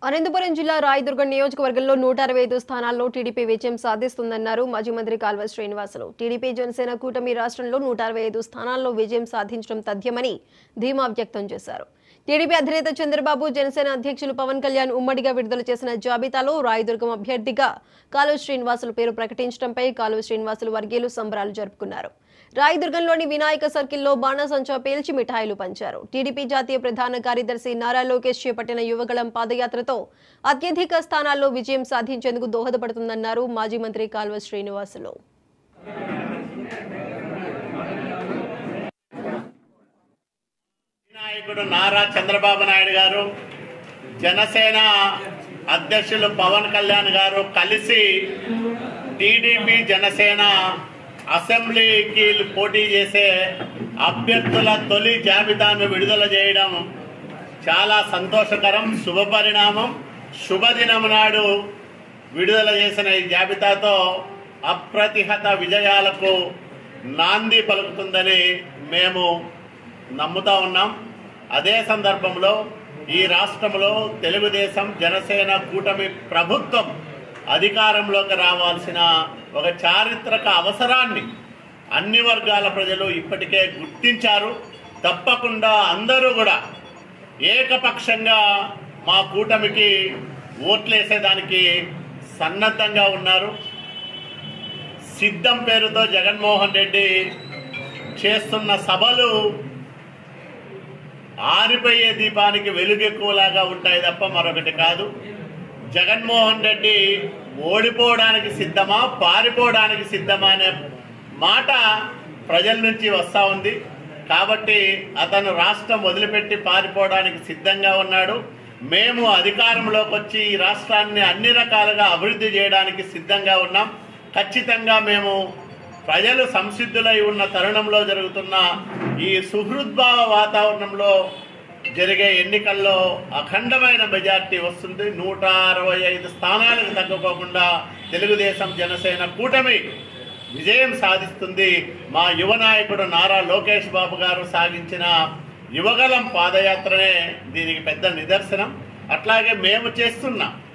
అనంతపురం జిల్లా రాయదుర్గం నియోజకవర్గంలో నూట అరవై ఐదు స్థానాల్లో టీడీపీ విజయం సాధిస్తుందన్నారు మాజీ మంత్రి కాల్వ శ్రీనివాసులు టీడీపీ జనసేన కూటమి రాష్ట్రంలో నూట అరవై ఐదు స్థానాల్లో విజయం సాధించడం తథ్యమని ధీమా వ్యక్తం చేశారు టీడీపీ అధినేత చంద్రబాబు జనసేన అధ్యక్షులు పవన్ కళ్యాణ్ ఉమ్మడిగా విడుదల చేసిన జాబితాలో రాయదుర్గం అభ్యర్థిగా కాలువ శ్రీనివాసులు పేరు ప్రకటించడంపై కాలువ శ్రీనివాసులు వర్గీయులు సంబరాలు జరుపుకున్నారు రాయదుర్గంలోని వినాయక సర్కిల్లో బాణసంచా పేల్చి మిఠాయిలు పంచారు టీడీపీ జాతీయ ప్రధాన కార్యదర్శి నారా లోకేష్ చేపట్టిన యువగళం పాదయాత్రతో అత్యధిక స్థానాల్లో విజయం సాధించేందుకు దోహదపడుతుందన్నారు మాజీ మంత్రి కాల్వ శ్రీనివాసులు నాయకుడు నారా చంద్రబాబు నాయుడు గారు జనసేన అధ్యక్షులు పవన్ కళ్యాణ్ గారు కలిసి టీడీపీ జనసేన అసెంబ్లీకి పోటీ చేసే అభ్యర్థుల తొలి జాబితాను విడుదల చేయడం చాలా సంతోషకరం శుభపరిణామం శుభదినం నాడు విడుదల చేసిన ఈ జాబితాతో అప్రతిహత విజయాలకు నాంది పలుకుతుందని మేము నమ్ముతా ఉన్నాం అదే సందర్భంలో ఈ రాష్ట్రంలో తెలుగుదేశం జనసేన కూటమి ప్రభుత్వం అధికారంలోకి రావాల్సిన ఒక చారిత్రక అవసరాన్ని అన్ని వర్గాల ప్రజలు ఇప్పటికే గుర్తించారు తప్పకుండా అందరూ కూడా ఏకపక్షంగా మా కూటమికి ఓట్లేసేదానికి సన్నద్ధంగా ఉన్నారు సిద్ధం పేరుతో జగన్మోహన్ రెడ్డి చేస్తున్న సభలు ఆరిపోయే దీపానికి వెలుగెక్కువలాగా ఉంటాయి తప్ప మరొకటి కాదు జగన్మోహన్ రెడ్డి ఓడిపోవడానికి సిద్ధమా పారిపోవడానికి సిద్ధమా అనే మాట ప్రజల నుంచి వస్తూ ఉంది కాబట్టి అతను రాష్ట్రం వదిలిపెట్టి పారిపోవడానికి సిద్ధంగా ఉన్నాడు మేము అధికారంలోకి వచ్చి ఈ రాష్ట్రాన్ని అన్ని రకాలుగా అభివృద్ధి చేయడానికి సిద్ధంగా ఉన్నాం ఖచ్చితంగా మేము ప్రజలు సంసిద్ధులై ఉన్న తరుణంలో జరుగుతున్న ఈ సుహృద్భావ వాతావరణంలో జరిగే ఎన్నికల్లో అఖండమైన మెజార్టీ వస్తుంది నూట అరవై ఐదు స్థానాలకు తగ్గుకోకుండా తెలుగుదేశం జనసేన కూటమి విజయం సాధిస్తుంది మా యువ నాయకుడు నారా లోకేష్ బాబు గారు సాగించిన యువగలం పాదయాత్రనే దీనికి పెద్ద నిదర్శనం అట్లాగే మేము చేస్తున్న